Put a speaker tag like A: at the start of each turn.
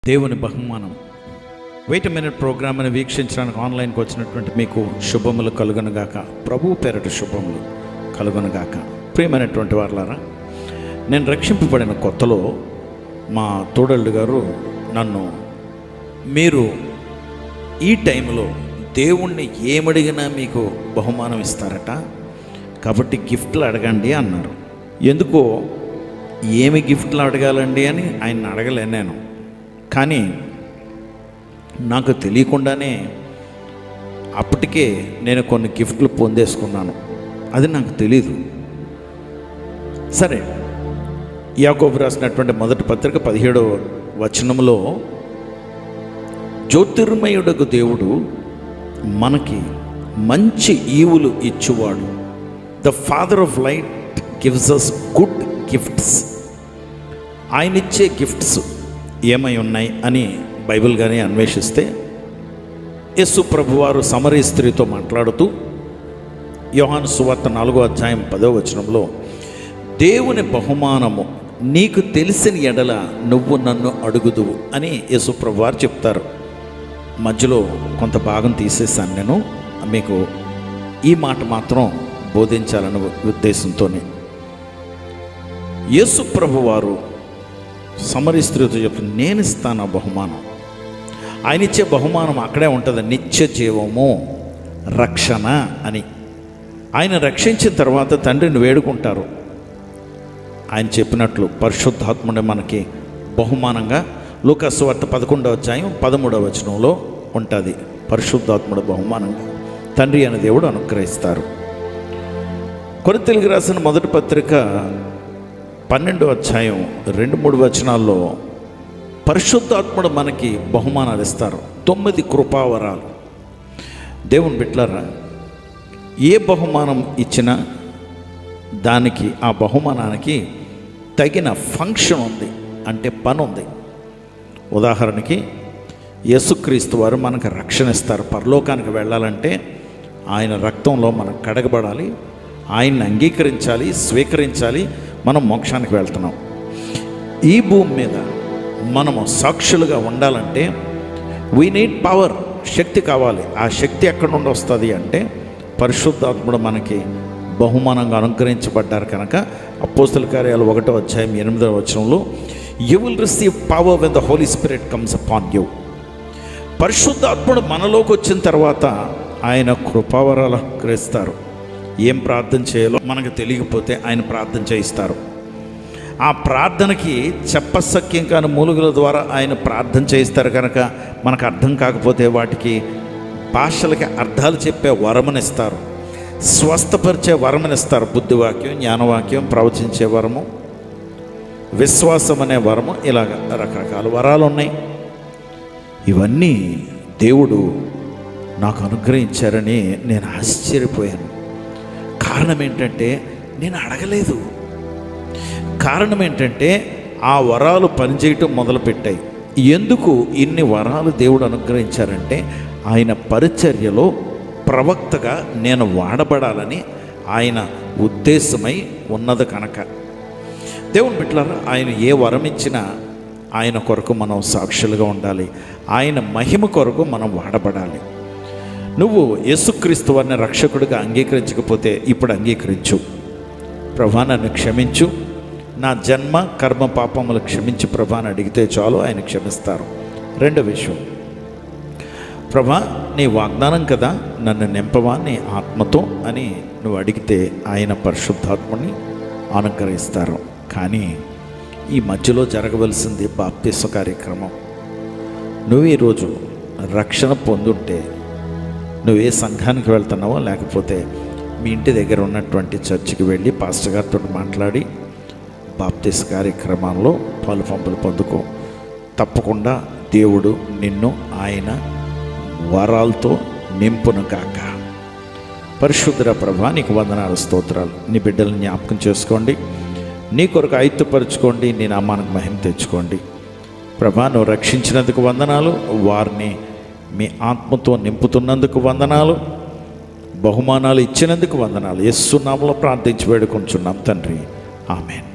A: దేవుని బహుమానం wait minute ప్రోగ్రామ్ని వీక్షించడానికి ఆన్లైన్కి వచ్చినటువంటి మీకు శుభములు కలుగునుగాక ప్రభు పేరట శుభములు కలుగునుగాక ప్రియమైనటువంటి వారులారా నేను రక్షింపబడిన కొత్తలో మా తోడళ్ళు గారు నన్ను మీరు ఈ టైంలో దేవుణ్ణి ఏమడిగినా మీకు బహుమానం ఇస్తారట కాబట్టి గిఫ్ట్లు అడగండి అన్నారు ఎందుకో ఏమి గిఫ్ట్లు అడగాలండి అని ఆయన అడగలేను నేను కానీ నాకు తెలియకుండానే అప్పటికే నేను కొన్ని గిఫ్ట్లు పొందేసుకున్నాను అది నాకు తెలీదు సరే యాకోబు రాసినటువంటి మొదటి పత్రిక పదిహేడవ వచనంలో జ్యోతిర్మయుడకు దేవుడు మనకి మంచి ఈవులు ఇచ్చువాడు the father of light gives us good gifts ఆయన ఇచ్చే గిఫ్ట్స్ ఏమై ఉన్నాయి అని బైబిల్ కానీ అన్వేషిస్తే యేసు ప్రభువారు సమరీ స్త్రీతో మాట్లాడుతూ యోహాను సువార్త నాలుగో అధ్యాయం పదో వచనంలో దేవుని బహుమానము నీకు తెలిసిన ఎడల నువ్వు నన్ను అడుగుదువు అని యేసు ప్రభువారు చెప్తారు మధ్యలో కొంత భాగం తీసేసాను నేను మీకు ఈ మాట మాత్రం బోధించాలన్న ఉద్దేశంతోనే యేసు ప్రభువారు సమరి స్త్రీతో చెప్పి నేను ఇస్తాను ఆ బహుమానం ఆయన ఇచ్చే బహుమానం అక్కడే ఉంటుంది నిత్య జీవము రక్షణ అని ఆయన రక్షించిన తర్వాత తండ్రిని వేడుకుంటారు ఆయన చెప్పినట్లు పరిశుద్ధాత్ముడే మనకి బహుమానంగా లూకాసు వార్త పదకొండవ అధ్యాయం పదమూడవ వచనంలో ఉంటుంది పరిశుద్ధాత్ముడు బహుమానంగా తండ్రి అనే దేవుడు అనుగ్రహిస్తారు కొరింథీయులకు రాసిన మొదటి పత్రిక పన్నెండో అధ్యాయం రెండు మూడు వచనాల్లో పరిశుద్ధాత్ముడు మనకి బహుమానాలు ఇస్తారు తొమ్మిది కృపావరాలు దేవుని బిడ్డలారా ఏ బహుమానం ఇచ్చినా దానికి ఆ బహుమానానికి తగిన ఫంక్షన్ ఉంది అంటే పని ఉంది ఉదాహరణకి యేసుక్రీస్తు వారు మనకు రక్షణ ఇస్తారు పరలోకానికి వెళ్ళాలంటే ఆయన రక్తంలో మనం కడగబడాలి ఆయన్ని అంగీకరించాలి స్వీకరించాలి మనం మోక్షానికి వెళ్తున్నాం ఈ భూమి మీద మనము సాక్షులుగా ఉండాలంటే వీ నీడ్ పవర్ శక్తి కావాలి ఆ శక్తి ఎక్కడ నుండి వస్తుంది అంటే పరిశుద్ధాత్ముడు మనకి బహుమానంగా అనుగ్రహించబడ్డారు కనుక అపోస్తుల కార్యాలు ఒకటో అధ్యాయం ఎనిమిదవ వచనంలో you will receive power when the holy spirit comes upon you పరిశుద్ధాత్ముడు మనలోకి వచ్చిన తర్వాత ఆయన కృపావరాలు గ్రహిస్తారు ఏం ప్రార్థన చేయాలో మనకు తెలియకపోతే ఆయన ప్రార్థన చేయిస్తారు ఆ ప్రార్థనకి చెప్పసక్యం కాని మూలుగుల ద్వారా ఆయన ప్రార్థన చేయిస్తారు కనుక మనకు అర్థం కాకపోతే వాటికి భాషలకి అర్థాలు చెప్పే వరమనిస్తారు స్వస్థపరిచే వరమనిస్తారు బుద్ధివాక్యం జ్ఞానవాక్యం ప్రవచించే వరము విశ్వాసం అనే వరము ఇలాగ రకరకాల వరాలు ఉన్నాయి ఇవన్నీ దేవుడు నాకు అనుగ్రహించారని నేను ఆశ్చర్యపోయాను కారణం ఏంటంటే నేను అడగలేదు కారణం ఏంటంటే ఆ వరాలు పనిచేయటం మొదలుపెట్టాయి ఎందుకు ఇన్ని వరాలు దేవుడు అనుగ్రహించారంటే ఆయన పరిచర్యలో ప్రవక్తగా నేను వాడబడాలని ఆయన ఉద్దేశమై ఉన్నది కనుక దేవుని బిడ్డలారా ఆయన ఏ వరం ఇచ్చినా ఆయన కొరకు మనం సాక్షులుగా ఉండాలి ఆయన మహిమ కొరకు మనం వాడబడాలి నువ్వు యేసుక్రీస్తు వారిని రక్షకుడిగా అంగీకరించకపోతే ఇప్పుడు అంగీకరించు ప్రభా నన్ను క్షమించు నా జన్మ కర్మ పాపములు క్షమించి ప్రభాని అడిగితే చాలు ఆయన క్షమిస్తారు రెండో విషయం ప్రభా నీ వాగ్దానం కదా నన్ను నింపవా నీ ఆత్మతో అని నువ్వు అడిగితే ఆయన పరిశుద్ధాత్మని అనుగ్రహిస్తారు కానీ ఈ మధ్యలో జరగవలసింది బాప్తిస్వ కార్యక్రమం నువ్వు ఈరోజు రక్షణ పొందుంటే నువ్వు ఏ సంఘానికి వెళ్తున్నావో లేకపోతే మీ ఇంటి దగ్గర ఉన్నటువంటి చర్చికి వెళ్ళి పాస్టర్ గారితో మాట్లాడి బాప్తిస్ కార్యక్రమంలో పాలు పంపులు పొందుకో తప్పకుండా దేవుడు నిన్ను ఆయన వరాలతో నింపును కాక పరిశుద్ధ ప్రభా నీకు వందనాలు స్తోత్రాలు నీ బిడ్డలను జ్ఞాపకం చేసుకోండి నీ కొరకు ఆయుత్తపరుచుకోండి నీ నామానికి మహిమ తెచ్చుకోండి ప్రభా నువ్వు రక్షించినందుకు వందనాలు వారిని మీ ఆత్మతో నింపుతున్నందుకు వందనాలు బహుమానాలు ఇచ్చినందుకు వందనాలు యస్సు నామలో ప్రార్థించి వేడుకొంచున్నాం తండ్రి ఆమెన్